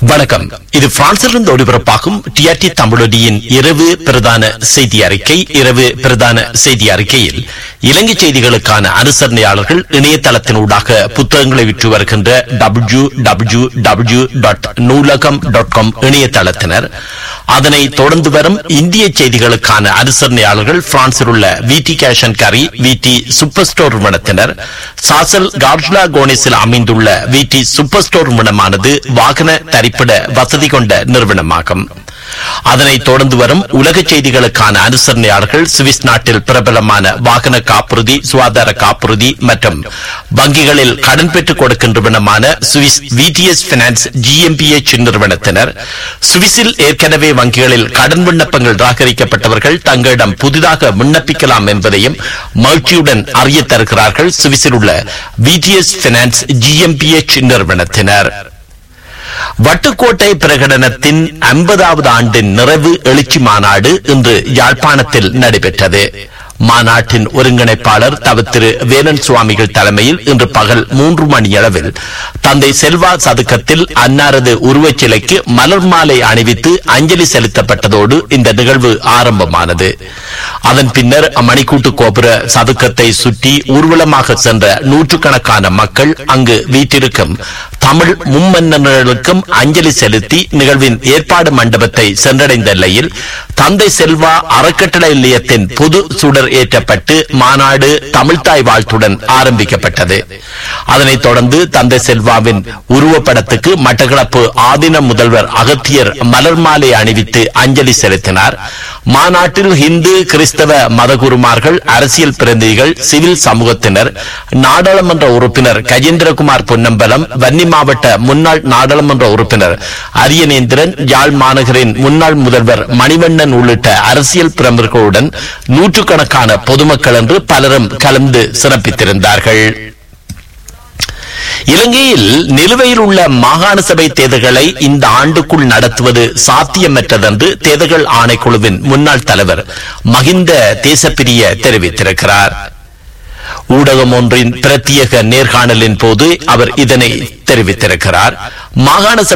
வணக்கம் இது பிரான்சிலிருந்து ஒளிபரப்பாகும் டிஆர்டி தமிழொலியின் இரவு பிரதான செய்தி அறிக்கை இரவு பிரதான செய்தி அறிக்கையில் இலங்கை செய்திகளுக்கான அனுசரணையாளர்கள் இணையதளத்தினூடாக புத்தகங்களை விற்று வருகின்ற W W W dot Noolaham dot com இணையதளத்தினர் அதனை தொடர்ந்து வரும் இந்திய செய்திகளுக்கான அனுசரணையாளர்கள் பிரான்சில் உள்ள விடி கேஷன் கரி விடி சூப்பர் ஸ்டோர் நிறுவனத்தினர் சாசல் கார்ஜ்லா கோனிஸில் அமைந்துள்ள விடி சூப்பர் ஸ்டோர் நிறுவனமானது வாகன தரிப்பிட வசதி கொண்ட நிறுவனமாகும் அதனைத் தொடர்ந்து வரும் உலக செய்திகளுக்கான அனுசரணையாளர்கள் சுவிஸ் நாட்டில் பிரபலமான வாகன காப்புறுதி சுகாதார காப்புறுதி மற்றும் வங்கிகளில் கடன் பெற்றுக் கொடுக்கின்றவனமான சுவிஸ் விடிஎஸ் பினான்ஸ் ஜிஎம்பிஎச் நிறுவனத்தினர் சுவிஸில் ஏற்கனவே வங்கிகளில் கடன் விண்ணப்பங்கள் ராகரிக்கப்பட்டவர்கள் தங்களிடம் புதிதாக விண்ணப்பிக்கலாம் என்பதையும் மகிழ்ச்சியுடன் அறிய தருகிறார்கள் சுவிஸில் உள்ள விடிஎஸ் பினான்ஸ் ஜிஎம்பிஎச் நிறுவனத்தினர் வட்டுக்கோட்டை பிரகடனத்தின் ஐம்பதாவது ஆண்டின் நிறைவு எழுச்சி மாநாடு இன்று யாழ்ப்பாணத்தில் நடைபெற்றது மாநாட்டின் ஒருங்கிணைப்பாளர் தவ திரு வேலன் சுவாமிகள் தலைமையில் இன்று பகல் மூன்று மணியளவில் தந்தை செல்வா சதுக்கத்தில் அன்னாரது உருவச் சிலைக்கு மலர் மாலை அணிவித்து அஞ்சலி செலுத்தப்பட்டதோடு இந்த நிகழ்வு ஆரம்பமானது அதன் பின்னர் மணிக்கூட்டு கோபுர சதுக்கத்தை சுற்றி ஊர்வலமாக சென்ற நூற்றுக்கணக்கான மக்கள் அங்கு வீட்டிருக்கும் தமிழ் மும்மன்னர்களுக்கும் அஞ்சலி செலுத்தி நிகழ்வின் ஏற்பாடு மண்டபத்தை சென்றடைந்த நிலையில் தந்தை செல்வா அறக்கட்டளை நிலையத்தின் பொது சுடர் ஏற்றப்பட்டு மாநாடு தமிழ்தாய் வாழ்த்துடன் ஆரம்பிக்கப்பட்டது அதனைத் தொடர்ந்து தந்தை செல்வாவின் உருவப்படத்துக்கு மட்டக்களப்பு ஆதீன முதல்வர் அகத்தியர் மலர் மாலை அணிவித்து அஞ்சலி செலுத்தினார் மாநாட்டில் இந்து கிறிஸ்தவ மதகுருமார்கள் அரசியல் பிரதிநிதிகள் சிவில் சமூகத்தினர் நாடாளுமன்ற உறுப்பினர் கஜேந்திரகுமார் பொன்னம்பலம் வன்னி மாவட்ட முன்னாள் நாடாளுமன்ற உறுப்பினர் அரியநேந்திரன் யாழ் மாநகரின் முன்னாள் முதல்வர் மணிவண்ணன் உள்ளிட்ட அரசியல் பிரமுகர்களுடன் நூற்றுக்கணக்கான பொதுமக்கள் என்று பலரும் கலந்து சிறப்பித்திருந்தார்கள் இலங்கையில் நிலுவையில் உள்ள மாகாண சபை தேர்தல்களை இந்த ஆண்டுக்குள் நடத்துவது சாத்தியமற்றதென்று தேர்தல்கள் ஆணைக்குழுவின் முன்னாள் தலைவர் மகிந்த தேசப்பிரிய தெரிவித்திருக்கிறார் ஊடகம் ஒன்றின் பிரத்யேக நேர்காணலின் போது அவர் இதனை தெரிவித்திருக்கிறார் மாகாண சபை